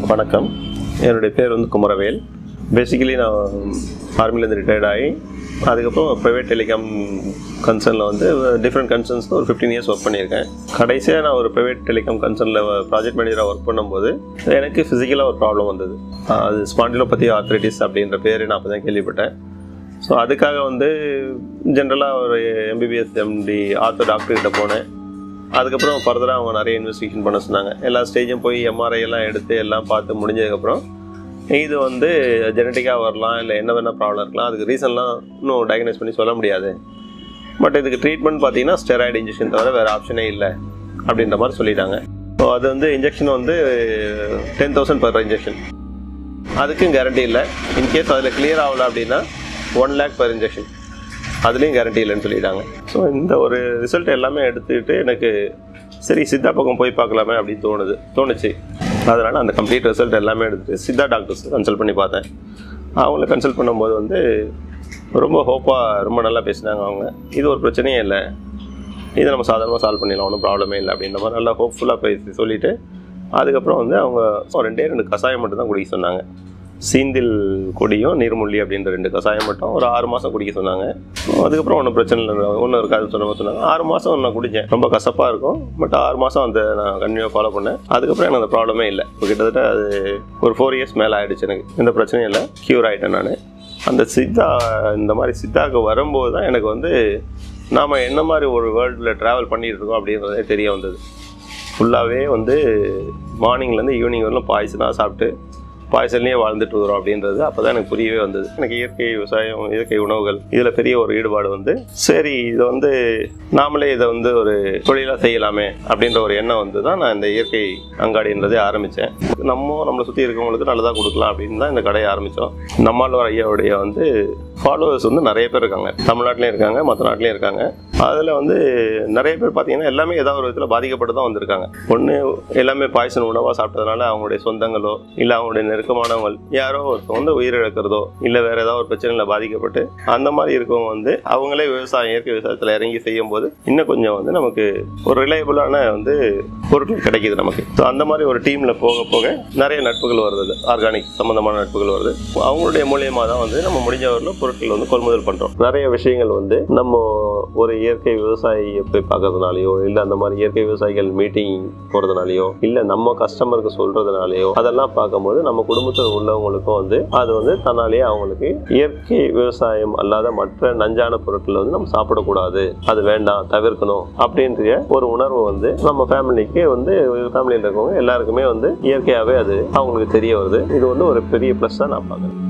வணக்கம் என்னுடைய பேர் வந்து குமரவேல் பேசிக்கலி நான் ஆர்மிலேருந்து ரிட்டையர்ட் ஆகி அதுக்கப்புறம் ப்ரைவேட் டெலிகாம் கன்சர்னில் வந்து டிஃப்ரெண்ட் கன்சர்ன்ஸில் ஒரு ஃபிஃப்டீன் இயர்ஸ் ஒர்க் பண்ணியிருக்கேன் கடைசியாக நான் ஒரு ப்ரைவேட் டெலிகாம் கன்சர்னில் ப்ராஜெக்ட் மேனேஜராக ஒர்க் பண்ணும்போது எனக்கு ஃபிசிக்கலாக ஒரு ப்ராப்ளம் வந்தது அது ஸ்பாண்டிலோபதி ஆர்த்ரைட்டிஸ் அப்படின்ற பேர் நான் அப்போ தான் கேள்விப்பட்டேன் ஸோ அதுக்காக வந்து ஜென்ரலாக ஒரு எம்பிபிஎஸ் எம்டி ஆர்த்தோ டாக்டர்கிட்ட போனேன் அதுக்கப்புறம் ஃபர்தராக அவங்க நிறைய இன்வெஸ்டிகேஷன் பண்ண சொன்னாங்க எல்லா ஸ்டேஜும் போய் எம்ஆர்ஐ எல்லாம் எடுத்து எல்லாம் பார்த்து முடிஞ்சதுக்கப்புறம் இது வந்து ஜெனட்டிக்காக வரலாம் இல்லை என்ன வேணால் ப்ராப்ளம் இருக்கலாம் அதுக்கு ரீசன்லாம் இன்னும் டயக்னைஸ் பண்ணி சொல்ல முடியாது பட் இதுக்கு ட்ரீட்மெண்ட் பார்த்தீங்கன்னா ஸ்டெராய்டு இன்ஜெக்ஷன் தவிர வேறு ஆப்ஷனே இல்லை அப்படின்ற மாதிரி சொல்லிட்டாங்க ஸோ அது வந்து இன்ஜெக்ஷன் வந்து டென் தௌசண்ட் பர் இன்ஜெக்ஷன் அதுக்கும் கேரண்டி இல்லை இன்கேஸ் அதில் கிளியர் ஆகல அப்படின்னா ஒன் லேக் பர் இன்ஜெக்ஷன் அதுலேயும் கேரண்டி இல்லைன்னு சொல்லிட்டாங்க ஸோ இந்த ஒரு ரிசல்ட் எல்லாமே எடுத்துக்கிட்டு எனக்கு சரி சித்தா பக்கம் போய் பார்க்கலாமே அப்படின்னு தோணுது தோணுச்சு அதனால் அந்த கம்ப்ளீட் ரிசல்ட் எல்லாமே எடுத்துட்டு சித்தா டாக்டர்ஸ் கன்சல்ட் பண்ணி பார்த்தேன் அவங்கள கன்சல்ட் பண்ணும்போது வந்து ரொம்ப ஹோப்பாக ரொம்ப நல்லா பேசினாங்க அவங்க இது ஒரு பிரச்சனையே இல்லை இதை நம்ம சாதாரணமாக சால்வ் பண்ணிடலாம் ஒன்றும் ப்ராப்ளமே இல்லை அப்படின்ற மாதிரி நல்லா ஹோப்ஃபுல்லாக பேசி சொல்லிவிட்டு அதுக்கப்புறம் வந்து அவங்க so ரெண்டே ரெண்டு கஷாயம் மட்டும் தான் குடிக்க சொன்னாங்க சீந்தில் கொடியும் நீர்முள்ளி அப்படின்ற ரெண்டு கஷாயம் மட்டும் ஒரு ஆறு மாதம் குடிக்க சொன்னாங்க அதுக்கப்புறம் ஒன்றும் பிரச்சனை இல்லை ஒன்றும் இருக்காது சொன்ன மாதிரி சொன்னாங்க ஆறு மாதம் நான் குடித்தேன் ரொம்ப கசப்பாக இருக்கும் பட் ஆறு மாதம் அந்த நான் கண்டினியூவாக ஃபாலோ பண்ணேன் அதுக்கப்புறம் எனக்கு அந்த ப்ராப்ளமே இல்லை இப்போ கிட்டத்தட்ட அது ஒரு ஃபோர் இயர்ஸ் மேலே ஆயிடுச்சு எனக்கு எந்த பிரச்சனையும் இல்லை க்யூர் ஆகிட்டேன் நான் அந்த சித்தா இந்த மாதிரி சித்தாக்கு வரும்போது தான் எனக்கு வந்து நாம் என்ன மாதிரி ஒரு வேர்ல்டில் ட்ராவல் பண்ணிட்டு இருக்கோம் அப்படின்றதே தெரிய வந்தது ஃபுல்லாகவே வந்து மார்னிங்லேருந்து ஈவினிங் வரலும் பாய்சனாக சாப்பிட்டு பாய்சன்லேயே வாழ்ந்துட்டு வரோம் அப்படின்றது அப்போ தான் எனக்கு புரியவே வந்தது எனக்கு இயற்கை விவசாயம் இயற்கை உணவுகள் இதில் பெரிய ஒரு ஈடுபாடு வந்து சரி இதை வந்து நாமளே இதை வந்து ஒரு தொழிலாக செய்யலாமே அப்படின்ற ஒரு எண்ணம் வந்து தான் நான் இந்த இயற்கை அங்காடின்றதே ஆரம்பித்தேன் நம்ம நம்மளை சுற்றி இருக்கவங்களுக்கு நல்லதாக கொடுக்கலாம் அப்படின்னு தான் இந்த கடையை ஆரம்பித்தோம் நம்மாழ்வார் ஐயாவுடைய வந்து ஃபாலோவர்ஸ் வந்து நிறைய பேர் இருக்காங்க தமிழ்நாட்டிலையும் இருக்காங்க மற்ற நாட்டிலையும் இருக்காங்க அதில் வந்து நிறைய பேர் பார்த்தீங்கன்னா எல்லாமே ஏதாவது ஒரு விதத்தில் பாதிக்கப்பட்டு தான் வந்திருக்காங்க ஒன்று எல்லாமே பாய்சன் உணவாக சாப்பிட்டதுனால அவங்களுடைய சொந்தங்களோ இல்லை அவங்களுடைய நெருக்கமானவங்க யாரோ ஒருத்தவங்க வந்து உயிரிழக்கிறதோ இல்லை வேற ஏதாவது ஒரு பிரச்சனையில் பாதிக்கப்பட்டு அந்த மாதிரி இருக்கவங்க வந்து அவங்களே விவசாயம் இயற்கை விவசாயத்தில் இறங்கி செய்யும் போது இன்னும் கொஞ்சம் வந்து நமக்கு ஒரு ரிலையபிளான வந்து பொருட்கள் கிடைக்குது நமக்கு ஸோ அந்த மாதிரி ஒரு டீமில் போக போக நிறைய நட்புகள் வருது ஆர்கானிக் சம்மந்தமான நட்புகள் வருது அவங்களுடைய மூலியமாக தான் வந்து நம்ம முடிஞ்ச வரலும் பொருட்கள் வந்து கொள்முதல் பண்ணுறோம் நிறைய விஷயங்கள் வந்து நம்ம ஒரு இயற்கை விவசாயியை போய் பார்க்கறதுனாலயோ இல்லை அந்த மாதிரி இயற்கை விவசாயிகள் மீட்டிங் போகிறதுனாலையோ இல்லை நம்ம கஸ்டமருக்கு சொல்கிறதுனாலையோ அதெல்லாம் பார்க்கும்போது நம்ம குடும்பத்தில் உள்ளவங்களுக்கும் வந்து அது வந்து தன்னாலேயே அவங்களுக்கு இயற்கை விவசாயம் அல்லாத மற்ற நஞ்சான பொருட்கள் வந்து நம்ம சாப்பிடக்கூடாது அது வேண்டாம் தவிர்க்கணும் அப்படின்ற ஒரு உணர்வு வந்து நம்ம ஃபேமிலிக்கு வந்து ஃபேமிலியில் இருக்கவங்க எல்லாருக்குமே வந்து இயற்கையாகவே அது அவங்களுக்கு தெரிய வருது இது வந்து ஒரு பெரிய ப்ளஸ் தான் நான் பார்க்குறேன்